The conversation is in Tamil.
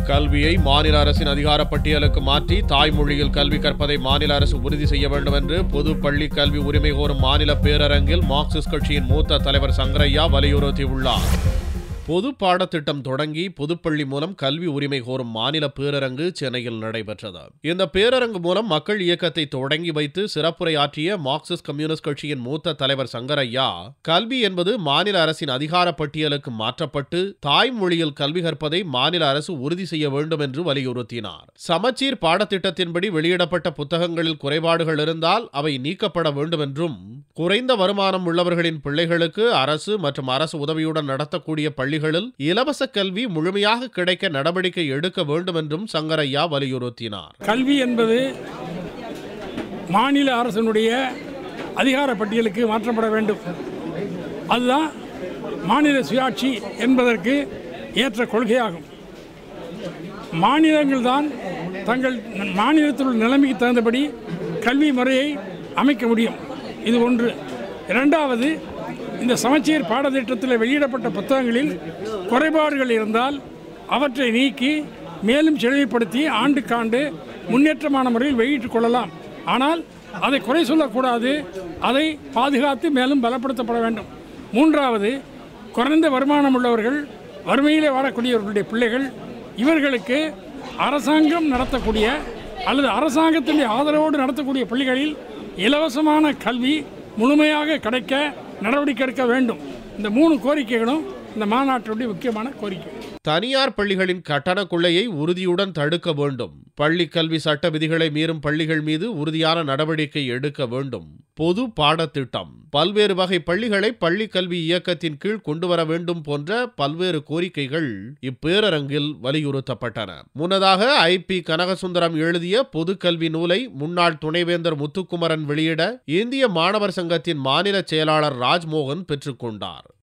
கல்வியை மாநில அரசின் அதிகார பட்டியலுக்கு மாற்றி தாய்மொழியில் கல்வி கற்பதை மாநில அரசு உறுதி செய்ய வேண்டும் என்று பொது பள்ளி கல்வி உரிமை கோரும் மாநில பேரரங்கில் மார்க்சிஸ்ட் கட்சியின் மூத்த தலைவர் சங்கரையா வலியுறுத்தியுள்ளார் பொது பாடத்திட்டம் தொடங்கி பொதுப்பள்ளி மூலம் கல்வி உரிமை கோரும் மாநில பேரரங்கு சென்னையில் நடைபெற்றது இந்த பேரரங்கு மூலம் மக்கள் இயக்கத்தை தொடங்கி வைத்து சிறப்புரையாற்றிய மார்க்சிஸ்ட் கம்யூனிஸ்ட் கட்சியின் மூத்த தலைவர் சங்கரையா கல்வி என்பது மாநில அரசின் அதிகார பட்டியலுக்கு மாற்றப்பட்டு தாய்மொழியில் கல்வி கற்பதை மாநில அரசு உறுதி செய்ய வேண்டும் என்று வலியுறுத்தினார் சமச்சீர் பாடத்திட்டத்தின்படி வெளியிடப்பட்ட புத்தகங்களில் குறைபாடுகள் இருந்தால் அவை நீக்கப்பட வேண்டும் என்றும் குறைந்த வருமானம் உள்ளவர்களின் பிள்ளைகளுக்கு அரசு மற்றும் அரசு உதவியுடன் நடத்தக்கூடிய பள்ளிகளில் இலவச கல்வி முழுமையாக கிடைக்க நடவடிக்கை எடுக்க வேண்டும் என்றும் சங்கரையா வலியுறுத்தினார் கல்வி என்பது மாநில அரசினுடைய அதிகார பட்டியலுக்கு மாற்றப்பட வேண்டும் அதுதான் மாநில சுயாட்சி என்பதற்கு ஏற்ற கொள்கையாகும் மாநிலங்கள் தான் தங்கள் மாநிலத்தில் உள்ள நிலைமைக்கு தகுந்தபடி கல்வி முறையை அமைக்க முடியும் இது ஒன்று இரண்டாவது இந்த சமச்சீர் பாடத்திட்டத்தில் வெளியிடப்பட்ட புத்தகங்களில் குறைபாடுகள் இருந்தால் அவற்றை நீக்கி மேலும் செழுமைப்படுத்தி ஆண்டுக்காண்டு முன்னேற்றமான முறையில் வெளியிட்டுக் கொள்ளலாம் ஆனால் அதை குறை சொல்லக்கூடாது அதை பாதுகாத்து மேலும் பலப்படுத்தப்பட வேண்டும் மூன்றாவது குறைந்த வருமானம் உள்ளவர்கள் வறுமையிலே வாழக்கூடியவர்களுடைய பிள்ளைகள் இவர்களுக்கு அரசாங்கம் நடத்தக்கூடிய அல்லது அரசாங்கத்தினுடைய ஆதரவோடு நடத்தக்கூடிய பள்ளிகளில் இலவசமான கல்வி முழுமையாக கிடைக்க நடவடிக்கை எடுக்க வேண்டும் இந்த மூணு கோரிக்கைகளும் இந்த மாநாட்டினுடைய முக்கியமான கோரிக்கை தனியார் பள்ளிகளின் கட்டண கொள்ளையை உறுதியுடன் தடுக்க வேண்டும் பள்ளி கல்வி சட்ட விதிகளை மீறும் பள்ளிகள் மீது உறுதியான நடவடிக்கை எடுக்க வேண்டும் பொது பாடத்திட்டம் பல்வேறு வகை பள்ளிகளை பள்ளி கல்வி இயக்கத்தின் கீழ் கொண்டு வர வேண்டும் போன்ற பல்வேறு கோரிக்கைகள் இப்பேரரங்கில் வலியுறுத்தப்பட்டன முன்னதாக ஐ பி கனகசுந்தரம் எழுதிய பொது கல்வி நூலை முன்னாள் துணைவேந்தர் முத்துக்குமரன் வெளியிட இந்திய மாணவர் சங்கத்தின் மாநில செயலாளர் ராஜ்மோகன் பெற்றுக்கொண்டார்